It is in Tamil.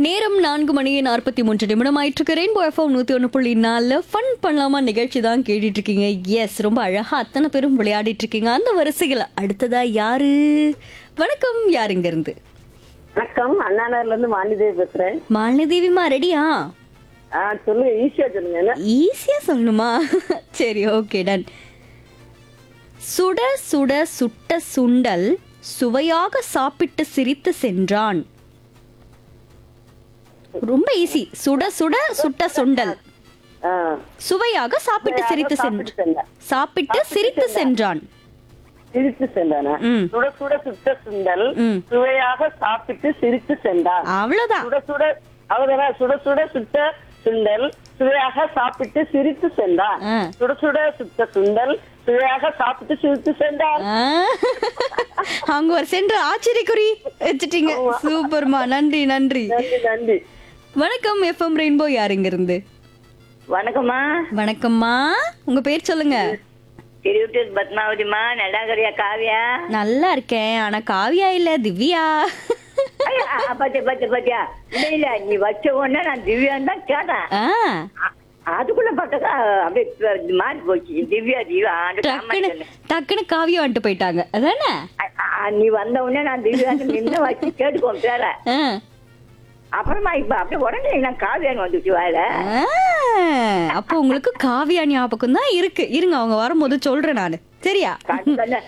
நேரம் நான்கு மணி நாற்பத்தி மூன்று நிமிடம் ஆயிட்டு ரெயின்போ எஃப்எம் நூத்தி ஒன்று புள்ளி நாலுல ஃபன் பண்ணலாமா நிகழ்ச்சி தான் கேட்டுட்டு இருக்கீங்க எஸ் ரொம்ப அழகா அத்தனை பேரும் விளையாடிட்டு இருக்கீங்க அந்த வரிசையில் அடுத்ததா யாரு வணக்கம் யாருங்க இருந்து வணக்கம் அண்ணாநகர்ல இருந்து மாலிதேவி பேசுறேன் மாலினி ரெடியா ஆ சொல்லுங்க ஈஸியா சொல்லுங்க என்ன ஈஸியா சொல்லணுமா சரி ஓகே டன் சுட சுட சுட்ட சுண்டல் சுவையாக சாப்பிட்டு சிரித்து சென்றான் ரொம்ப ஈஸி சுட சுட சுட்ட சுண்டல் ஆ, சுவையாக சாப்பிட்டு சிரித்து சாப்பிட்டு சென்றான் சென்றான். சாப்பிட்டு சிரித்து சென்றான் சிரித்து சென்றானா ம். சுட சுட சுட்ட சுண்டல் ம். சுவையாக சாப்பிட்டு சிரித்து சென்றான் அவ்வளவுதான் சுட சுட அவதான சுட சுட சுட்ட சுண்டல் சுவையாக சாப்பிட்டு சிரித்து சென்றான் ஆ. சுட சுட சுட்ட சுண்டல் சுவையாக சாப்பிட்டு சிரித்து சென்றான் ஆ. அங்க ஒரு சென்ற ஆச்சரியக்குறி வச்சுட்டீங்க சூப்பர்மா நன்றி நன்றி நன்றி நன்றி வணக்கம் எஃப்எம் ரெயின்போ யாருங்க இருந்து வணக்கம்மா வணக்கம்மா உங்க பேர் சொல்லுங்க திருவிட்டூர் பத்மாவதிமா நடாகரியா காவியா நல்லா இருக்கேன் ஆனா காவியா இல்ல திவ்யா ஐயா, பாத்தியா பாத்தியா பாத்தியா இல்ல இல்ல நீ வச்ச உடனே நான் திவ்யான்னு தான் கேட்டேன் ஆ, அ- அதுக்குள்ள பார்த்தாக்கா அப்படியே ப- மாறி போச்சு திவ்யா திவ்யா ஆண்டு டக்குன்னு காமாட்சி. டக்குன்னு காவியா வந்துட்டு போயிட்டாங்க அதானே அ- அ- நீ வந்த உடனே நான் திவ்யான்னு நின்று வச்சு கேட்டுக்கோம் பேர ஆ. அப்புறமா இப்ப அப்படியே உடனே நான் காவியான்னு வந்துச்சு வாயில ஆ, அப்போ உங்களுக்கு காவியா ஞாபகம் தான் இருக்கு இருங்க அவங்க வரும்போது சொல்றேன் நானு சரியா கண்ணு